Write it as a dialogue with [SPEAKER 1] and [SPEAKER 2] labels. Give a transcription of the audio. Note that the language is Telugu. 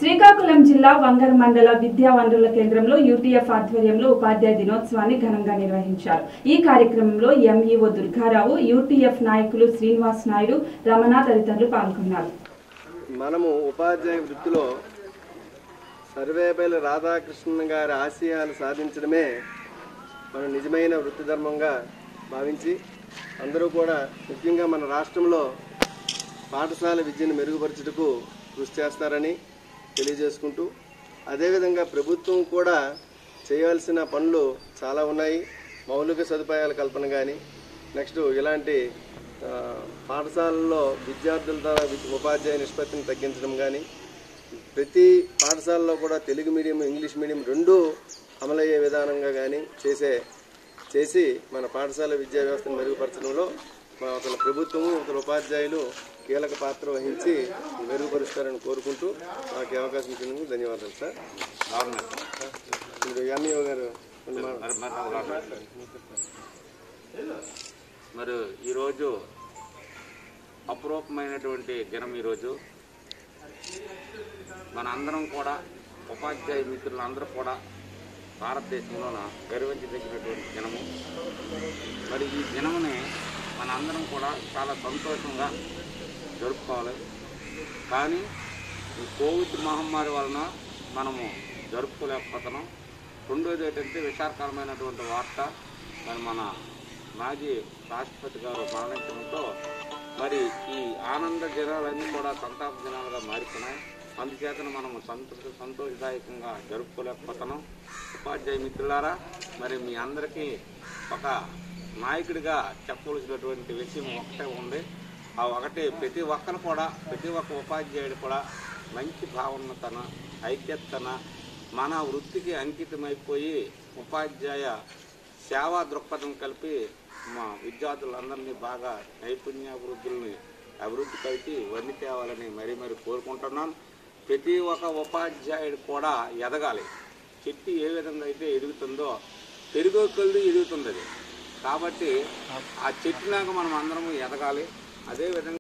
[SPEAKER 1] శ్రీకాకుళం జిల్లా వంగర్ మండల విద్యా వనరుల కేంద్రంలో యూటీఎఫ్ ఆధ్వర్యంలో ఉపాధ్యాయ దినోత్సవాన్ని ఘనంగా నిర్వహించారు ఈ కార్యక్రమంలో ఎంఈఓ దుర్గారావు యూటీఎఫ్ నాయకులు శ్రీనివాస్ నాయుడు రమణ తదితరులు పాల్గొన్నారు
[SPEAKER 2] మనము ఉపాధ్యాయ వృత్తిలో సర్వేపల్లి రాధాకృష్ణన్ గారి ఆశయాలు సాధించడమే మన నిజమైన వృత్తి ధర్మంగా భావించి అందరూ కూడా ముఖ్యంగా మన రాష్ట్రంలో పాఠశాల విద్యను మెరుగుపరచుటకు కృషి చేస్తారని తెలియజేసుకుంటూ అదేవిధంగా ప్రభుత్వం కూడా చేయాల్సిన పనులు చాలా ఉన్నాయి మౌలిక సదుపాయాల కల్పన కానీ నెక్స్ట్ ఇలాంటి ఆ, పాఠశాలల్లో విద్యార్థుల ద్వారా వి- ఉపాధ్యాయ నిష్పత్తిని తగ్గించడం కానీ ప్రతి పాఠశాలలో కూడా తెలుగు మీడియం ఇంగ్లీష్ మీడియం రెండూ అమలయ్యే విధానంగా కానీ చేసే చేసి మన పాఠశాల విద్యా వ్యవస్థను మెరుగుపరచడంలో మా అసలు ప్రభుత్వము ఇతర ఉపాధ్యాయులు కీలక పాత్ర వహించి మెరుగుపరుస్తారని కోరుకుంటూ నాకు ఈ అవకాశం ఇచ్చినందుకు ధన్యవాదాలు సార్ మీరు ఎంఈఓ గారు కొన్ని మాట్లాడండి.
[SPEAKER 3] మరి ఈరోజు అపురూపమైనటువంటి దినం ఈరోజు మన అందరం కూడా ఉపాధ్యాయ మిత్రులందరూ కూడా భారతదేశంలోన గర్వించదగినటువంటి దినము మరి ఈ దినముని మన అందరం కూడా చాలా సంతోషంగా జరుపుకోవాలి కానీ ఈ కోవిడ్ మహమ్మారి వలన మనము జరుపుకోలేకపోతున్నాం రెండోది ఏంటంటే విశాఖకరమైనటువంటి వార్త మరి మన మాజీ రాష్ట్రపతి గారు మరణించడంతో మరి ఈ ఆనంద దినాలన్నీ కూడా సంతాప దినాలుగా మారిపోయినాయి అందుచేతన మనం సంతోష సంతోషదాయకంగా జరుపుకోలేకపోతున్నాం ఉపాధ్యాయ మిత్రులారా మరి మీ అందరికీ ఒక నాయకుడిగా చెప్పవలసినటువంటి విషయం ఒకటే ఉంది ఆ ఒకటి ప్రతి ఒక్కరు కూడా ప్రతి ఒక్క ఉపాధ్యాయుడు కూడా మంచి భావనతన ఐక్యతన మన వృత్తికి అంకితమైపోయి ఉపాధ్యాయ సేవా దృక్పథం కలిపి మా విద్యార్థులందరినీ బాగా నైపుణ్యాభివృద్ధుల్ని అభివృద్ధి కలిపి వన్ని తేవాలని మరీ మరి కోరుకుంటున్నాను ప్రతి ఒక్క ఉపాధ్యాయుడు కూడా ఎదగాలి చెట్టు ఏ విధంగా అయితే ఎదుగుతుందో పెరుగు కొద్ది ఎదుగుతుంది అది కాబట్టి ఆ చెట్టులాగా మనం అందరము ఎదగాలి అదేవిధంగా